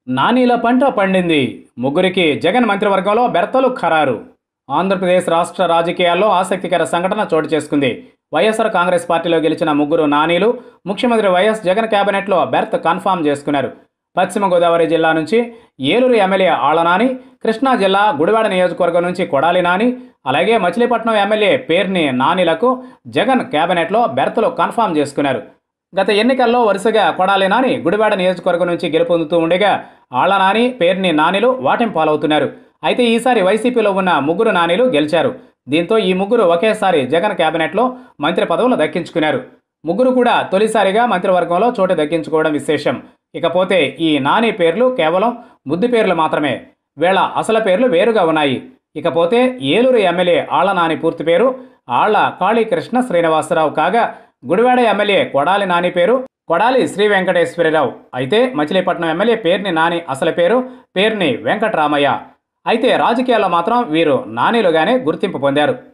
నానీల పంట పండింది ముగ్గురికి జగన్ మంత్రివర్గంలో బెర్తలు ఖరారు ఆంధ్రప్రదేశ్ రాష్ట్ర రాజకీయాల్లో ఆసక్తికర సంఘటన చోటు చేసుకుంది వైఎస్ఆర్ కాంగ్రెస్ పార్టీలో గెలిచిన ముగ్గురు నానీలు ముఖ్యమంత్రి వైఎస్ జగన్ కేబినెట్లో బెర్త్ కన్ఫామ్ చేసుకున్నారు పశ్చిమ గోదావరి జిల్లా నుంచి ఏలూరు ఎమ్మెల్యే ఆళ్లనాని కృష్ణా జిల్లా గుడివాడ నియోజకవర్గం నుంచి కొడాలి నాని అలాగే మచిలీపట్నం ఎమ్మెల్యే పేర్ని నానిలకు జగన్ కేబినెట్లో బెర్తలు కన్ఫామ్ చేసుకున్నారు గత ఎన్నికల్లో వరుసగా కొడాలి నాని గుడివాడ నియోజకవర్గం నుంచి గెలుపొందుతూ ఉండగా ఆళ్ల నాని పేర్ని నానిలు వాటం పాలవుతున్నారు అయితే ఈసారి వైసీపీలో ఉన్న ముగ్గురు నానిలు గెలిచారు దీంతో ఈ ముగ్గురు ఒకేసారి జగన్ కేబినెట్లో మంత్రి పదవులు దక్కించుకున్నారు ముగ్గురు కూడా తొలిసారిగా మంత్రివర్గంలో చోటు దక్కించుకోవడం విశేషం ఇకపోతే ఈ నాని పేర్లు కేవలం ముద్దు పేర్లు మాత్రమే వీళ్ళ అసలు పేర్లు వేరుగా ఉన్నాయి ఇకపోతే ఏలూరు ఎమ్మెల్యే ఆళ్ల నాని పూర్తి పేరు ఆళ్ల కాళీకృష్ణ శ్రీనివాసరావు కాగా గుడివాడ ఎమ్మెల్యే కొడాలి నాని పేరు కొడాలి శ్రీ వెంకటేశ్వరరావు అయితే మచిలీపట్నం ఎమ్మెల్యే పేర్ని నాని అసలు పేరు పేర్ని వెంకట్రామయ్య అయితే రాజకీయాల్లో మాత్రం వీరు నానీలుగానే గుర్తింపు పొందారు